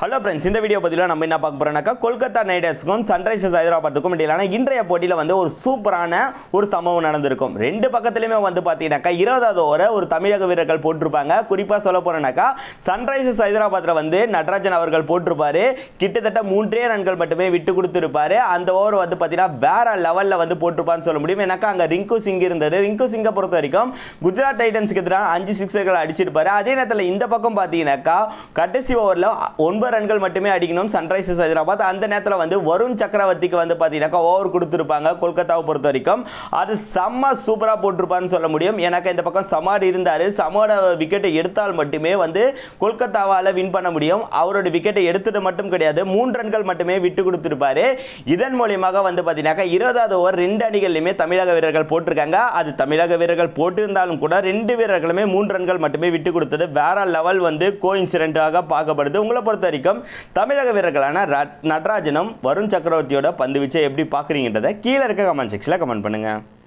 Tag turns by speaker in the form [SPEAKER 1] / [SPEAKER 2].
[SPEAKER 1] hello friends இந்த video பதிவில் நம்ம என்ன பார்க்க போறோம்னாக்கா கொல்கத்தா நைட் ரைடர்ஸ்க்கும் சன்ரைசர்ஸ் ஹைதராபாத்துக்கும் இடையிலான இன்றைய போட்டியில் வந்து ஒரு சூப்பரான ஒரு சம்பவம் நடந்திருக்கும் ரெண்டு பக்கத்துலையுமே வந்து பார்த்தீங்கன்னாக்கா இருபதாவது ஓவரை ஒரு தமிழக வீரர்கள் போட்டிருப்பாங்க குறிப்பாக சொல்ல போறேன்னாக்கா சன்ரைசர்ஸ் ஹைதராபாத்தில் வந்து நடராஜன் அவர்கள் போட்டிருப்பாரு கிட்டத்தட்ட மூன்றே ரன்கள் மட்டுமே விட்டு கொடுத்துருப்பாரு அந்த ஓவர் வந்து பார்த்தீங்கன்னா வேற லெவலில் வந்து போட்டிருப்பான்னு சொல்ல முடியும் ஏன்னாக்கா அங்கே ரிங்கு சிங் இருந்தது ரிங்கு சிங்கை பொறுத்த வரைக்கும் குஜராத் டைட்டன்ஸ்க்கு எதிராக அஞ்சு சிக்ஸர்கள் அடிச்சிருப்பாரு அதே நேரத்தில் இந்த பக்கம் பார்த்தீங்கன்னாக்கா கடைசி ஓவரில் ஒன்பது ரன்கள் மட்டுமே அடிக்கணும் சன்ரைசர்ஸ் ஹைதராபாத் அந்த நேரத்தில் வந்து வருண் சக்கரவர்த்திக்கு வந்து பார்த்தீங்கன்னாக்கா ஓவர் கொடுத்துருப்பாங்க கொல்கத்தாவை பொறுத்த வரைக்கும் அது செம்ம சூப்பராக போட்டிருப்பாருன்னு சொல்ல முடியும் எனக்கு இந்த பக்கம் சமாட் இருந்தார் சமோட விக்கெட்டை எடுத்தால் மட்டுமே வந்து கொல்கத்தாவால் வின் பண்ண முடியும் அவரோட விக்கெட்டை எடுத்தது மட்டும் கிடையாது மூன்று ரன்கள் மட்டுமே விட்டு கொடுத்துருப்பாரு இதன் மூலியமாக வந்து பார்த்தீங்கன்னாக்கா இருபதாவது ஓவர் ரெண்டு அணிகள்லையுமே தமிழக வீரர்கள் போட்டிருக்காங்க அது தமிழக வீரர்கள் போட்டிருந்தாலும் கூட ரெண்டு வீரர்களுமே மூன்று ரன்கள் மட்டுமே விட்டு கொடுத்தது வேற லெவல் வந்து கோ இன்சிடென்ட்டாக பார்க்கப்படுது உங்களை பொறுத்த வரைக்கும் தமிழக வீரர்களான ர- நடராஜனும் வருண் சக்கரவர்த்தியோட பந்து வீச்சை எப்படி பார்க்குறீங்கன்றதை கீழே இருக்க கமெண்ட் செக்ஷனில் கமெண்ட் பண்ணுங்க